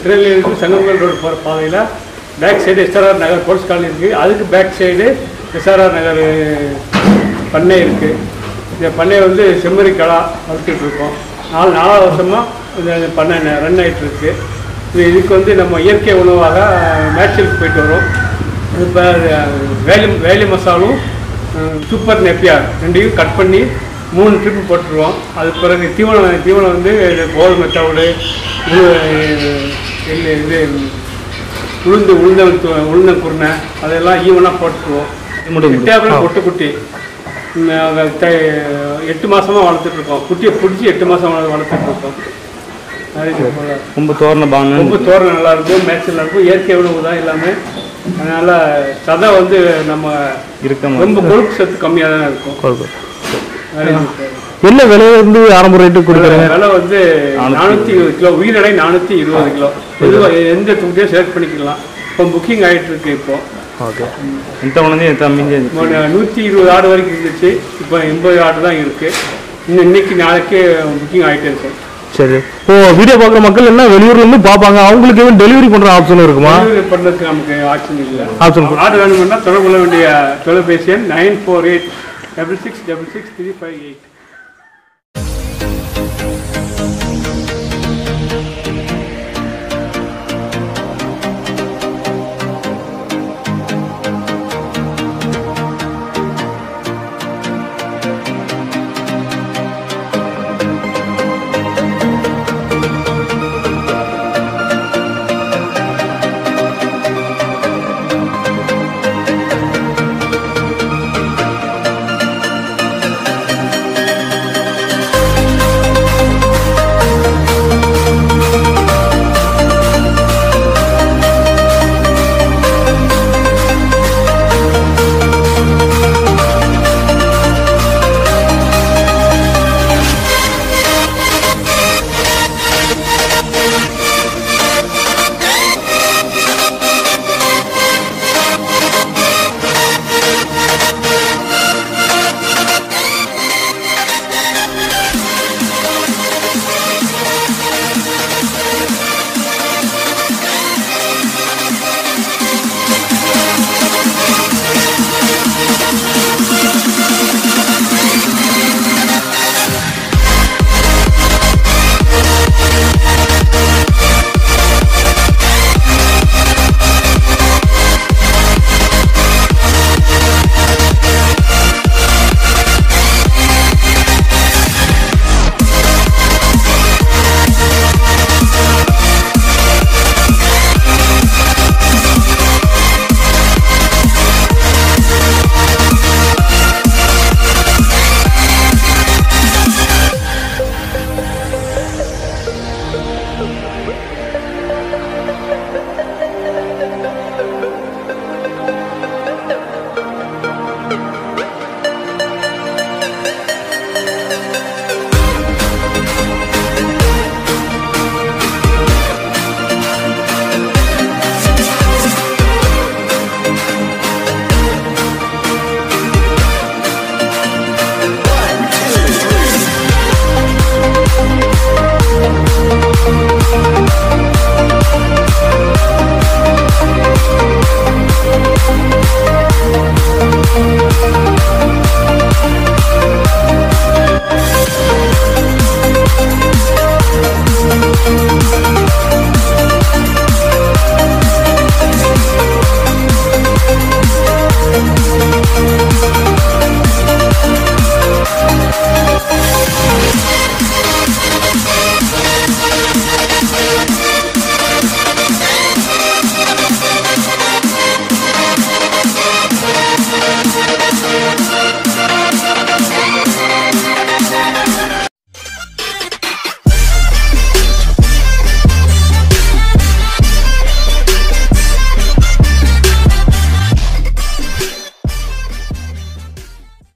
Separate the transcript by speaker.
Speaker 1: திருநெல்வேலிக்கு சங்கமங்கல் ரோடு போகிற பாதையில் back side SRR Nagar police colony இருக்குது அதுக்கு பேக் சைடு எஸ்ஆர்ஆர் நகர் பண்ணை இருக்குது இந்த பண்ணை வந்து செம்மறி கடா வளர்த்துட்டு இருக்கோம் நாலு நாலாவது வருஷமாக இந்த பண்ணை ரன் ஆகிட்டு இருக்கு இது இதுக்கு வந்து நம்ம இயற்கை உணவாக மேட்சலுக்கு போயிட்டு வரோம் இப்போ வேலி வேலி மசாலும் அஹ், சூப்பர் நெப்பியார் ரெண்டையும் கட் பண்ணி மூணு ட்ரிப்பு போட்டுருவோம் அது பிறகு தீவனம் தீவனம் வந்து இது கோதுமை தவிடு இது இது உளுந்து உளுந்த உளுந்த குருணை அதெல்லாம் ஈவனாக போட்டுருவோம்
Speaker 2: மட்டும்
Speaker 1: எட்டாயிரம் பொட்டு குட்டி உம், அத த- எட்டு மாசமா வளர்த்துட்டு இருக்கோம் குட்டியை பிடிச்சி எட்டு மாசம் வள- வளர்த்துட்டு இருக்கோம் அது இது போல.
Speaker 2: ரொம்ப தோரண பாங்க
Speaker 1: ரொம்ப தோரணம் நல்லா இருக்கும் மேட்ச் இருக்கும் இயற்கை உணவு தான் எல்லாமே அதனால சதை வந்து நம்ம
Speaker 2: இருக்க
Speaker 1: ரொம்ப கொழுப்பு சத்து கம்மியாக தான் இருக்கும்
Speaker 2: மாதிரி
Speaker 1: அது இது.
Speaker 2: என்ன விலையில இருந்து ஆரம்ப ரேட்டு கொடுக்குறீங்க
Speaker 1: விலை வந்து நானூற்றி இருபது கிலோ உயிரிழை நானூற்றி இருபது கிலோ எதுவாக எந்த துட்டியும் செலக்ட் பண்ணிக்கலாம் இப்போ புக்கிங் ஆகிட்டு இருக்கு இப்போ
Speaker 2: ஓகே ఎంత ఉన్నది ఎంత అమ్మింది
Speaker 1: நூற்றி இருபது ஆடு வரைக்கும் இருந்துச்சு இப்போ எண்பது ஆடு தான் இருக்கு இன்னும் இன்னைக்கு நாளைக்கு புக்கிங் ஆகிட்டே இருக்கும்
Speaker 2: சரி ஓ வீடியோ பார்க்குற மக்கள் என்ன வெளியூர்ல இருந்து பார்ப்பாங்க அவங்களுக்கு எதுவும் டெலிவரி பண்ற ஆப்ஷன் இருக்குமா
Speaker 1: டெலிவரி பண்ணுறதுக்கு நமக்கு ஆப்ஷன் இல்லை
Speaker 2: ஆப்ஷன்
Speaker 1: ஆடு வேணும்னா தொடர்பு கொள்ள வேண்டிய தொலைபேசி எண் nine four eight double six double six three five eight